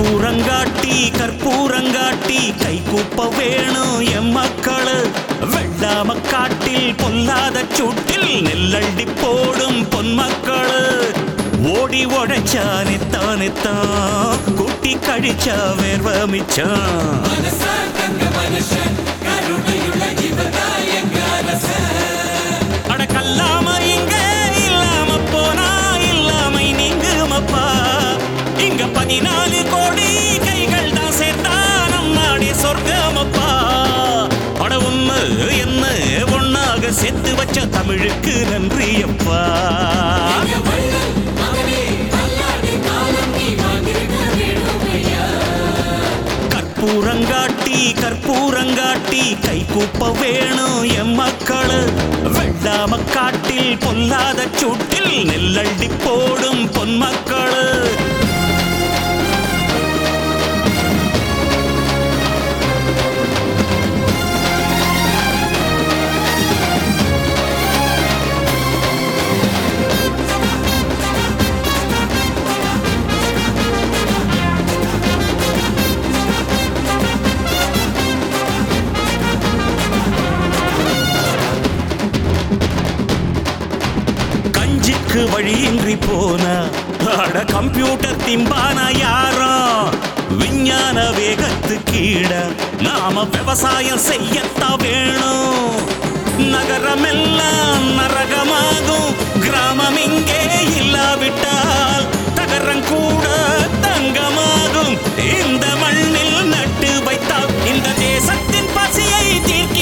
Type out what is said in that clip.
கற்பூரங்காட்டி கற்பூரங்காட்டி கை கூப்ப வேணும் எம் மக்களு வெள்ளாம காட்டில் பொல்லாத சூட்டில் நெல்லள்ளி போடும் பொன்மக்களு ஓடி உழைச்சா நித்தான் நித்தான் கூட்டி கழிச்சா வேர்வ மிச்சம் அட கல்லாம இங்க இல்லாம போனா இல்லாமை நீங்குமப்பா இங்க பதினாலு கோடி கைகள் தான் சேர்த்தா நம் நாடே சொர்க்கமப்பா அட உண்மை என்ன ஒன்னாக சேர்த்து வச்ச தமிழுக்கு நன்றி அப்பா கற்பூரங்காட்டி கற்பூரங்காட்டி கை கூப்ப வேணும் எம் மக்களு வெள்ளாம காட்டில் பொல்லாத சூட்டில் நெல்லள்ளி போடும் பொன்மக்களு கஞ்சிக்கு வழியின்றி போன அட கம்ப்யூட்டர் திம்பான யாரோ விஞ்ஞான வேகத்து கீழ நாம விவசாயம் செய்யத்தான் வேணும் நகரமெல்லாம் நரகமாகும்